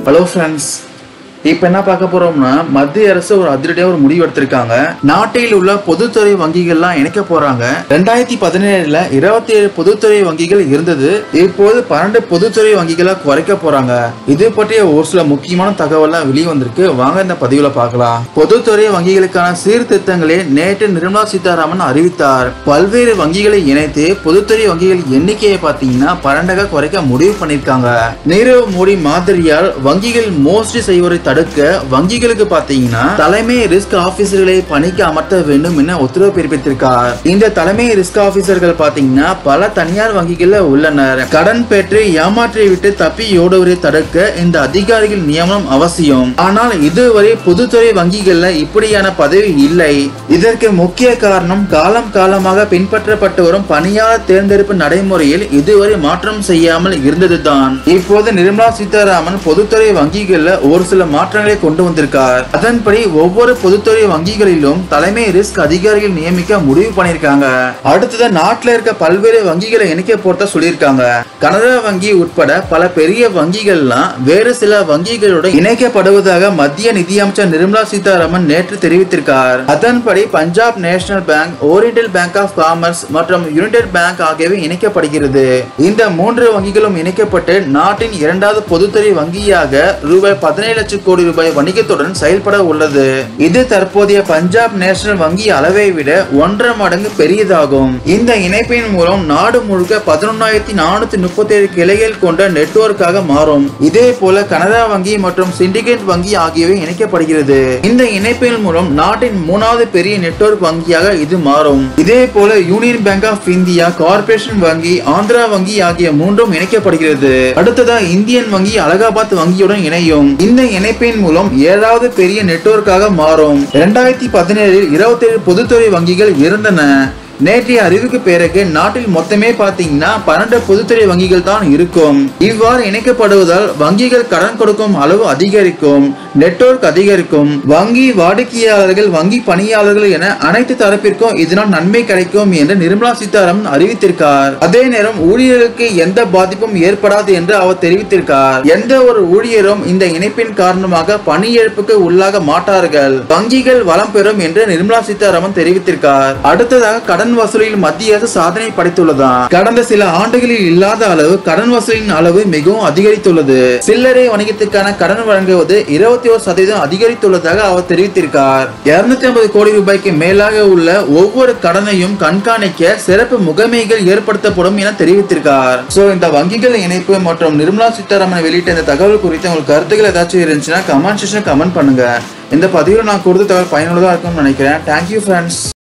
hello friends இப்போ என்ன பார்க்க போறோம்னா மத்திய அரசு ஒரு அதிரடியாக ஒரு முடிவு எடுத்திருக்காங்க நாட்டில் உள்ள பொதுத்துறை வங்கிகள்லாம் இணைக்க போறாங்க ரெண்டாயிரத்தி பதினேழுல இருபத்தி ஏழு பொதுத்துறை வங்கிகள் இருந்தது இப்போது பன்னெண்டு பொதுத்துறை வங்கிகளை குறைக்க போறாங்க இது பற்றிய ஒரு சில முக்கியமான தகவல்லாம் வெளியே வந்திருக்கு வாங்க இந்த பதிவுல பார்க்கலாம் பொதுத்துறை வங்கிகளுக்கான சீர்திருத்தங்களை நேற்று நிர்மலா சீதாராமன் அறிவித்தார் பல்வேறு வங்கிகளை இணைத்து பொதுத்துறை வங்கிகள் எண்ணிக்கையை பார்த்தீங்கன்னா பன்னெண்டாக குறைக்க முடிவு பண்ணிருக்காங்க நீரவ் மோடி மாதிரியால் வங்கிகள் மோசடி செய்வதை தடுக்க வங்கிகளுக்கு பாத்தீங்கன்னா தலைமை ரிஸ்க் ஆபீசர்களை பணிக்கு அமர்த்த வேண்டும் என உத்தரவு பிறப்பித்திருக்கார் இந்த தலைமை ரிஸ்க் ஆபீசர்கள் பாத்தீங்கன்னா பல தனியார் வங்கிகள்ல உள்ளனர் கடன் பெற்று ஏமாற்றி விட்டு தப்பி ஓடுவதை தடுக்க இந்த அதிகாரிகள் நியமனம் அவசியம் ஆனால் இதுவரை பொதுத்துறை வங்கிகள்ல இப்படியான பதவி இல்லை இதற்கு முக்கிய காரணம் காலம் காலமாக பின்பற்றப்பட்டு வரும் பணியாளர் தேர்ந்தெடுப்பு நடைமுறையில் இதுவரை மாற்றம் செய்யாமல் இருந்ததுதான் இப்போது நிர்மலா சீதாராமன் பொதுத்துறை வங்கிகள்ல ஒரு சில மாற்றங்களை கொண்டு வந்திருக்கார் அதன்படி ஒவ்வொரு பொதுத்துறை வங்கிகளிலும் தலைமை ரிஸ்க் அதிகாரிகள் நியமிக்க முடிவு பண்ணிருக்காங்க அடுத்தது நாட்டுல இருக்க பல்வேறு வங்கிகளை இணைக்க போறதா சொல்லியிருக்காங்க கனரா வங்கி உட்பட பல பெரிய வங்கிகள்லாம் வேறு சில வங்கிகளுடன் இணைக்கப்படுவதாக மத்திய நிதியமைச்சர் நிர்மலா சீதாராமன் நேற்று தெரிவித்திருக்கார் அதன்படி Punjab National Bank Oriental Bank of Commerce மற்றும் யுனைடெட் பேங்க் ஆகியவை இணைக்கப்படுகிறது இந்த மூன்று வங்கிகளும் இணைக்கப்பட்டு நாட்டின் இரண்டாவது பொதுத்துறை வங்கியாக ரூபாய் பதினேழு லட்சம் கோடி ரூபாய் வணிகத்துடன் செயல்பட உள்ளது இது தற்போதைய பஞ்சாப் நேஷனல் வங்கி அளவை விட ஒன்றரை மடங்கு பெரியதாகும் இந்த இணைப்பின் மூலம் நாடு முழுக்க பதினொன்னாயிரத்தி நானூத்தி முப்பத்தி ஏழு கிளைகள் கொண்ட நெட்வொர்க்காக மாறும் இதே போல கனரா வங்கி மற்றும் சிண்டிகேட் வங்கி ஆகியவை இணைக்கப்படுகிறது இந்த இணைப்பின் மூலம் நாட்டின் மூணாவது பெரிய நெட்வொர்க் வங்கியாக இது மாறும் இதே போல Union Bank of India Corporation வங்கி ஆந்திரா வங்கி ஆகிய மூன்றும் இணைக்கப்படுகிறது அடுத்ததா இந்தியன் வங்கி அலகாபாத் வங்கியுடன் இணையும் இந்த இணைப்பின் மூலம் ஏழாவது பெரிய நெட்வொர்க்காக மாறும் இரண்டாயிரத்தி பதினேழில் இருபத்தேழு பொதுத்துறை வங்கிகள் இருந்தன நேற்றைய அறிவுக்கு பிறகு நாட்டில் மொத்தமே பாத்தீங்கன்னா பன்னெண்டு பொதுத்துறை வங்கிகள் தான் இருக்கும் இவ்வாறு இணைக்கப்படுவதால் வங்கிகள் கடன் கொடுக்கும் அளவு அதிகரிக்கும் நெட்வொர்க் அதிகரிக்கும் வங்கி வாடிக்கையாளர்கள் வங்கி பணியாளர்கள் என அனைத்து தரப்பிற்கும் இதனால் நன்மை கிடைக்கும் என்று நிர்மலா சீதாராமன் அறிவித்திருக்கார் அதே நேரம் ஊழியர்களுக்கு எந்த பாதிப்பும் ஏற்படாது என்று அவர் தெரிவித்திருக்கார் எந்த ஒரு ஊழியரும் இந்த இணைப்பின் காரணமாக பணி இழப்புக்கு உள்ளாக மாட்டார்கள் வங்கிகள் வளம் பெறும் என்று நிர்மலா சீதாராமன் தெரிவித்திருக்கார் அடுத்ததாக கடன் வசூலில் மத்திய அரசு சாதனை படைத்துள்ளதாம் கடந்த சில ஆண்டுகளில் இல்லாத அளவு கடன் வசூலின் அளவு மிகவும் அதிகரித்துள்ளது சில்லறை வணிகத்துக்கான கடன் வழங்குவது இருபத்தி ஒரு சதவீதம் அதிகரித்துள்ளதாக அவர் தெரிவித்திருக்கார் இருநூத்தி ஐம்பது கோடி ரூபாய்க்கு மேலாக உள்ள ஒவ்வொரு கடனையும் கண்காணிக்க சிறப்பு முகமைகள் ஏற்படுத்தப்படும் என தெரிவித்திருக்கார் சோ இந்த வங்கிகள் இணைப்பு மற்றும் நிர்மலா சீதாராமன் வெளியிட்ட இந்த தகவல் குறித்து உங்களுக்கு கருத்துக்கள் ஏதாச்சும் இருந்துச்சுன்னா கமெண்ட் செக்ஷன் கமெண்ட் பண்ணுங்க இந்த பதிவில் நான் கொடுத்த தகவல் பயனுள்ளதா இருக்கும்னு நினைக்கிறேன் தேங்க்யூ ஃப்ரெண்ட்ஸ்